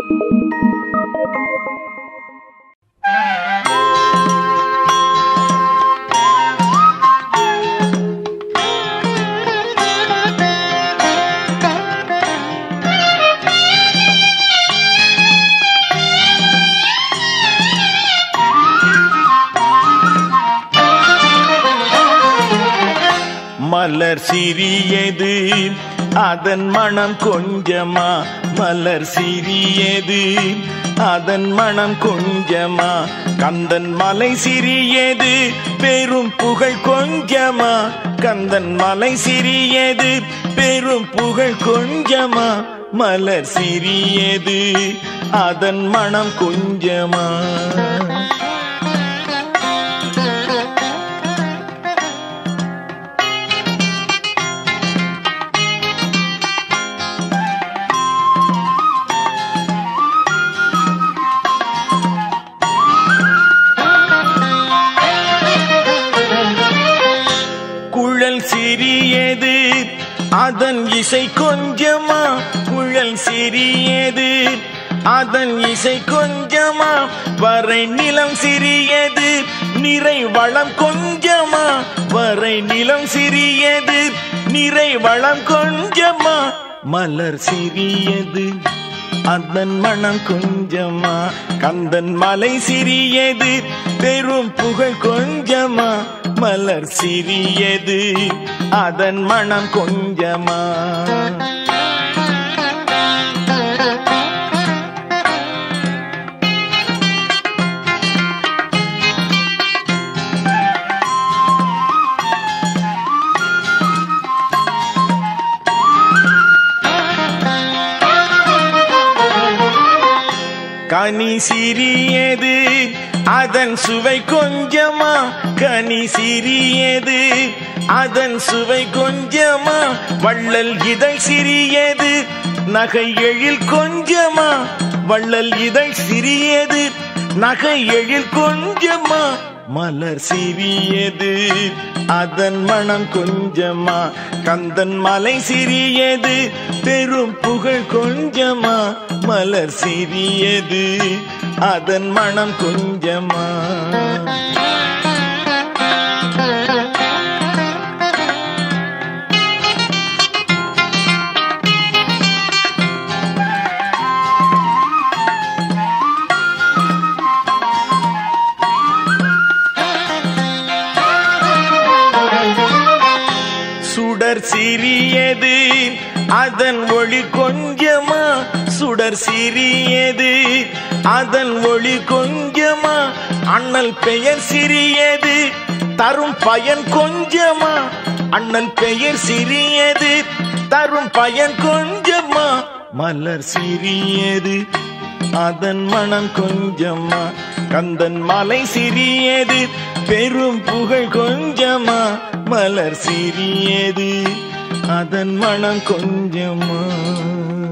மலர் சிறியது அதன் மனம் கொஞ்சமா மலர் சிறியது அதன் மனம் கொஞ்சமா கந்தன் மலை சிறியது பெரும் புகழ் கொஞ்சமா கந்தன் மலை சிறியது பெரும் புகழ் கொஞ்சமா மலர் சிறியது அதன் மனம் கொஞ்சமா குழல் சிறியது அதன் இசை கொஞ்சமா குழல் சிறியது அதன் இசை கொஞ்சமா வரை நிலம் சிறியது நிறை வளம் கொஞ்சமா வரை நிலம் சிறியது நிறை வளம் கொஞ்சமா மலர் சிறியது அதன் மனம் கொஞ்சமா கந்தன் மலை சிறியது பெரும் புகழ் கொஞ்சமா மலர் சிறியது அதன் மனம் கொஞ்சமா கனி சிறியது அதன் சுவை கொஞ்சமா கனி சிறியது அதன் சுவை கொஞ்சமா வள்ளல் இதழ் சிறியது நகை எழில் கொஞ்சமா வள்ளல் இதழ் சிறியது நகை எழில் கொஞ்சமா மலர் சிறியது அதன் மனம் கொஞ்சமா கந்தன் மலை சிறியது பெரும் புகழ் கொஞ்சமா மலர் சிறியது அதன் மனம் கொஞ்சமா சுடர் சிறியது அதன் ஒளி கொஞ்சமா சுடர் சிறியது அதன் ஒளி கொஞ்சமா அண்ணல் பெயர் சிறியது தரும் பயன் கொஞ்சமா அண்ணல் பெயர் சிறியது தரும் பயன் கொஞ்சமா மலர் சிறியது அதன் மனம் கொஞ்சமா கந்தன் மலை சிறியது பெரும் புகழ் கொஞ்சமா மலர் சிறியது அதன் மனம் கொஞ்சமா